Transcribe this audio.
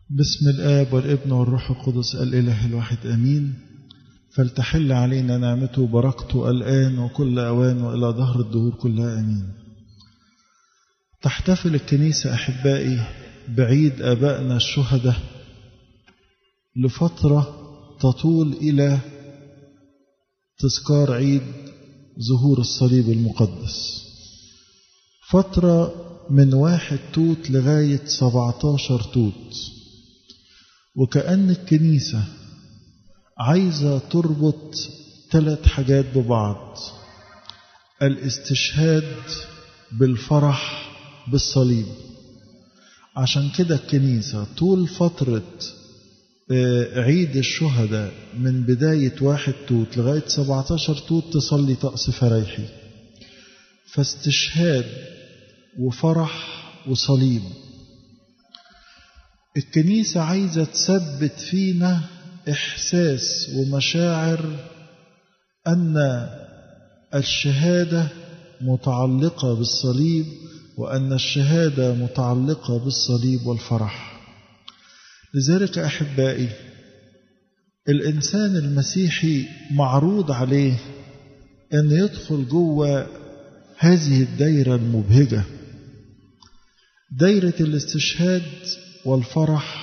بسم الآب والابن والروح القدس الإله الواحد أمين فلتحل علينا نعمته وبركته الآن وكل أوان وإلى ظهر الدهور كلها أمين تحتفل الكنيسة أحبائي بعيد آبائنا الشهداء لفترة تطول إلى تذكار عيد ظهور الصليب المقدس فترة من واحد توت لغاية 17 توت وكأن الكنيسة عايزة تربط ثلاث حاجات ببعض الاستشهاد بالفرح بالصليب عشان كده الكنيسة طول فترة عيد الشهداء من بداية واحد توت لغاية 17 توت تصلي طقس فريحي فاستشهاد وفرح وصليب الكنيسة عايزة تثبت فينا إحساس ومشاعر أن الشهادة متعلقة بالصليب وأن الشهادة متعلقة بالصليب والفرح لذلك أحبائي الإنسان المسيحي معروض عليه أن يدخل جوه هذه الدايرة المبهجة دايرة الاستشهاد والفرح